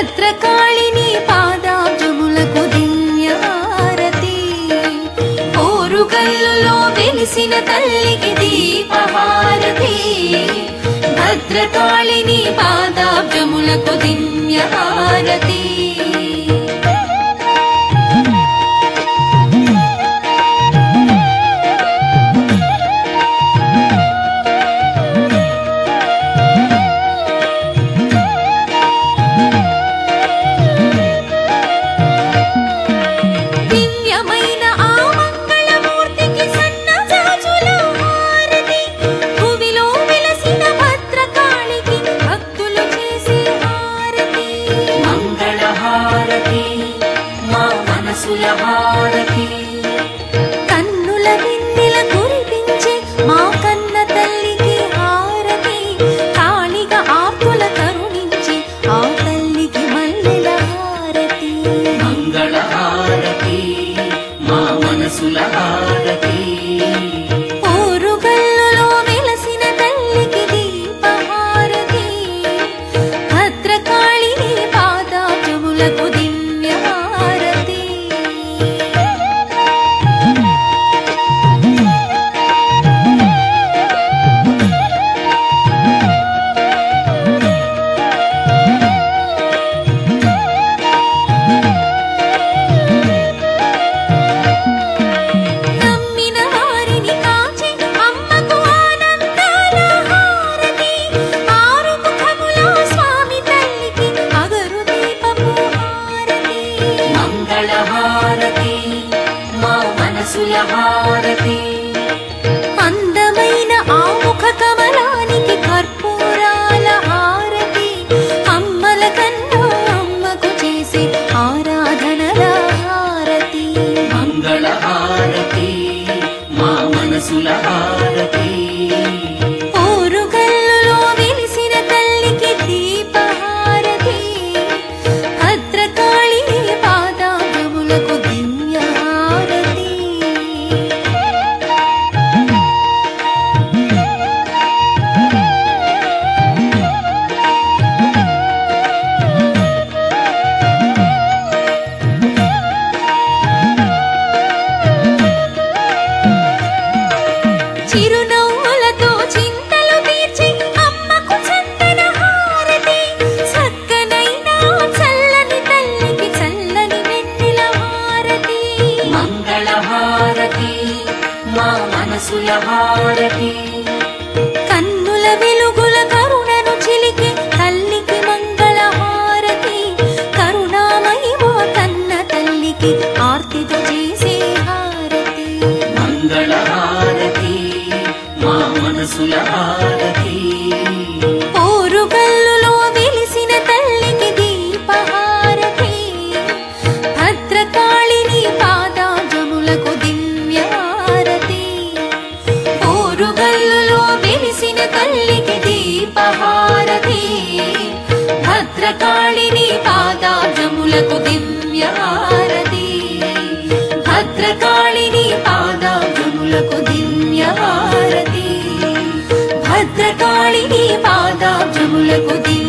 భద్రకాళిని పాదాబ్జములకు దివ్యారతి ఓరుగల్లులో వెలిసిన తల్లికి దీపహారతి భద్రకాళిని పాదాబ్జములకు దివ్యహారతి దివ్యమైన ఆ మంగళమూర్తికి సన్నజాజుల హారతి భూమిలో వెలసిన భద్రకాళికి భక్తులు చేసే హారతి మంగళహారతి మా మనసుల హారతి కన్నుల వెన్నెల కురిపించే మా కన్న తల్లికి హారతి కాళిగా ఆకుల కరుణించి ఆ తల్లికి మల్లెల హారతి మంగళహారతి మా మనసుల హారతి ఓరుగల్లులో వెలసిన తల్లికి దీపహారతి భద్రకాళిని పాదాబ్జములకు దివ్యహారతి నమ్మిన వారిని కాచే అమ్మకు ఆనందాల హారతి ఆరు ముఖముల స్వామి తల్లికి అగరు దీపము హారతి మంగళహారతి మా మనసుల హారతి అందమైన ఆ ముఖ కమలానికి కర్పూరాల హారతి అమ్మల కన్నా అమ్మకు చేసే ఆరాధనల హారతి మంగళహారతి మా మనసుల హారతి ఓరుగల్లులో వెలిసిన తల్లికి దీపహారతి భద్రకాళి పాదాగములకు దివ్యహారతి చిరునవ్వులతో చింతలు తీర్చి అమ్మకు చందన హారతి చక్కనైన చల్లని తల్లికి చల్లని వెన్నెల హారతి మంగళహారతి మా మనసుల హారతి కన్నుల వెలుగుల కరుణను చిలికి తల్లికి మంగళ హారతి కరుణామయి మా కన్న తల్లికి ఆర్తితో చేసే హారతి మంగళహారతి మా మనసుల హారతి ఓరుగల్లులో వెలిసిన తల్లికి దీపహారతి భద్రకాళిని పాదాజములకు దివ్యారతి ఓరుగల్లులో వెలిసిన తల్లికి దీపహారతి భద్రకాళిని పాదాజములకు దివ్యారతి భద్రకాళిని పాదాజములకు దివ్యహారతి భద్రకాళిని పాదాబ్జములకు దివ్య